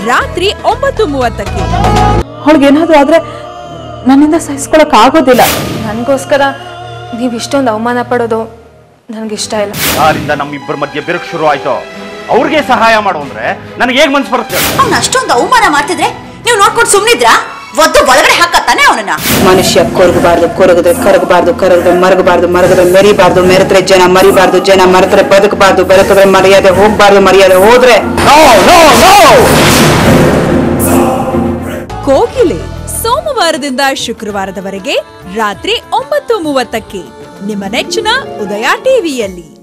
ರಾತ್ರಿ ಒಂಬತ್ತು ಮೂವತ್ತಕ್ಕೆ ಅವಳಿಗೇನಾದ್ರೂ ಆದ್ರೆ ನನ್ನಿಂದ ಸಹಿಸ್ಕೊಳಕ್ ಆಗೋದಿಲ್ಲ ನನಗೋಸ್ಕರ ನೀವು ಇಷ್ಟೊಂದು ಅವಮಾನ ಪಡೋದು ನನಗಿಷ್ಟ ಇಲ್ಲ ಯಾರಿಂದ ನಮ್ಮಿಬ್ಬರ ಮಧ್ಯೆ ಬಿರುಕು ಶುರು ಆಯ್ತೋ ಅವ್ರಿಗೆ ಸಹಾಯ ಮಾಡು ಅಂದ್ರೆ ನನಗೆ ಹೇಗ್ ಮನ್ಸು ಬರುತ್ತೆ ಅವ್ನ ಅಷ್ಟೊಂದು ಅವಮಾನ ಮಾಡ್ತಿದ್ರೆ ನೀವು ನೋಡ್ಕೊಂಡು ಸುಮ್ನಿದ್ರಾ ಒದ್ದು ಒಳಗಡೆ ಹಾಕತ್ತಾನೆ ಅವನನ್ನ ಮನುಷ್ಯ ಕೊರಗಬಾರ್ದು ಕೊರಗದ್ರೆ ಕರಗಬಾರ್ದು ಕರಗದ್ರೆ ಮರಗಬಾರ್ದು ಮರಗದ್ರೆ ಮೆರಿಬಾರ್ದು ಮೆರೆದ್ರೆ ಜನ ಮರಿಬಾರ್ದು ಜನ ಮರೆತರೆ ಬದುಕಬಾರ್ದು ಬದುಕಿದ್ರೆ ಮರ್ಯಾದೆ ಹೋಗ್ಬಾರ್ದು ಮರ್ಯಾದೆ ಹೋದ್ರೆ ಕೋಗಿಲೆ ಸೋಮವಾರದಿಂದ ಶುಕ್ರವಾರದವರೆಗೆ ರಾತ್ರಿ ಒಂಬತ್ತು ಮೂವತ್ತಕ್ಕೆ ನಿಮ್ಮ ನೆಚ್ಚಿನ ಉದಯ ಟಿವಿಯಲ್ಲಿ